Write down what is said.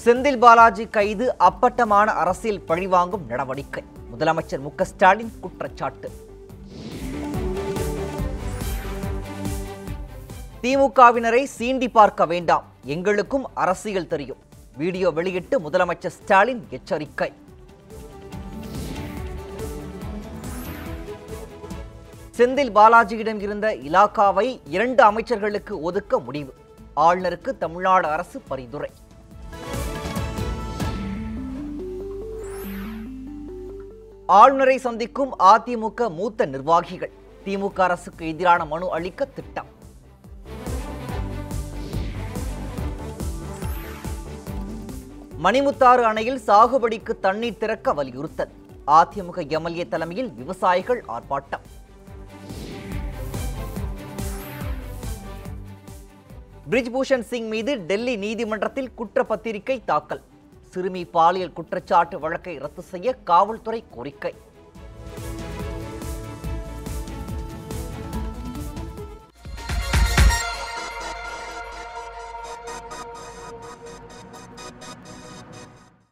செந்தில் பாலாஜி கைது அப்பட்டமான அரசியல் பழிவாங்கும் நடவடிக்கை முதலமைச்சர் மு க ஸ்டாலின் குற்றச்சாட்டு திமுகவினரை சீண்டி பார்க்க வேண்டாம் எங்களுக்கும் அரசியல் தெரியும் வீடியோ வெளியிட்டு முதலமைச்சர் ஸ்டாலின் எச்சரிக்கை செந்தில் பாலாஜியிடம் இருந்த இலாக்காவை இரண்டு அமைச்சர்களுக்கு ஒதுக்க முடிவு ஆளுநருக்கு தமிழ்நாடு அரசு பரிந்துரை ஆளுநரை சந்திக்கும் அதிமுக மூத்த நிர்வாகிகள் திமுக அரசுக்கு எதிரான மனு அளிக்க திட்டம் மணிமுத்தாறு அணையில் சாகுபடிக்கு தண்ணீர் திறக்க வலியுறுத்தல் அதிமுக எம்எல்ஏ தலைமையில் விவசாயிகள் ஆர்ப்பாட்டம் பிரிஜ்பூஷன் சிங் மீது டெல்லி நீதிமன்றத்தில் குற்றப்பத்திரிகை தாக்கல் சிறுமி பாலியல் குற்றச்சாட்டு வழக்கை ரத்து செய்ய காவல்துறை கோரிக்கை